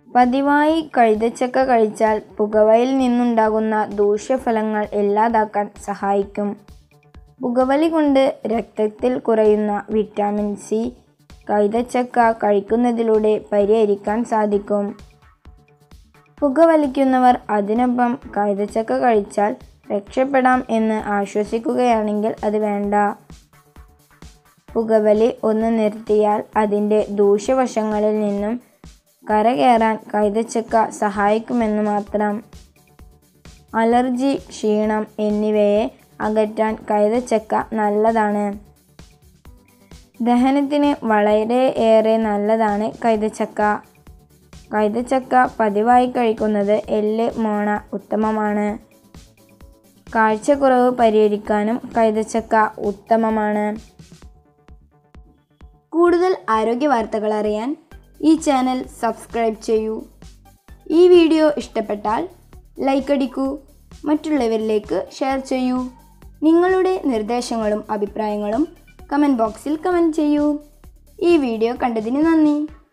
പതിവായി കഴുതച്ചക്ക കഴിച്ചാൽ പുകവലിയിൽ നിന്നുണ്ടാകുന്ന ദൂഷ്യഫലങ്ങൾ ഇല്ലാതാക്കാൻ സഹായിക്കും പുകവലി കൊണ്ട് രക്തത്തിൽ കുറയുന്ന വിറ്റാമിൻ സി കൈതച്ചക്ക കഴിക്കുന്നതിലൂടെ പരിഹരിക്കാൻ സാധിക്കും പുകവലിക്കുന്നവർ അതിനൊപ്പം കൈതച്ചക്ക കഴിച്ചാൽ രക്ഷപ്പെടാം എന്ന് ആശ്വസിക്കുകയാണെങ്കിൽ അത് വേണ്ട പുകവലി ഒന്ന് നിർത്തിയാൽ അതിൻ്റെ ദൂഷ്യവശങ്ങളിൽ നിന്നും കരകയറാൻ കൈതച്ചക്ക സഹായിക്കുമെന്ന് മാത്രം അലർജി ക്ഷീണം എന്നിവയെ അകറ്റാൻ കൈതച്ചക്ക നല്ലതാണ് ദഹനത്തിന് വളരെ ഏറെ നല്ലതാണ് കൈതച്ചക്ക കൈതച്ചക്ക പതിവായി കഴിക്കുന്നത് എല്ല് മോണ ഉത്തമമാണ് കാഴ്ചക്കുറവ് പരിഹരിക്കാനും കൈതച്ചക്ക ഉത്തമമാണ് കൂടുതൽ ആരോഗ്യ വാർത്തകൾ അറിയാൻ ഈ ചാനൽ സബ്സ്ക്രൈബ് ചെയ്യൂ ഈ വീഡിയോ ഇഷ്ടപ്പെട്ടാൽ ലൈക്ക് അടിക്കൂ മറ്റുള്ളവരിലേക്ക് ഷെയർ ചെയ്യൂ നിങ്ങളുടെ നിർദ്ദേശങ്ങളും അഭിപ്രായങ്ങളും കമൻറ്റ് ബോക്സിൽ കമൻറ്റ് ചെയ്യൂ ഈ വീഡിയോ കണ്ടതിന് നന്ദി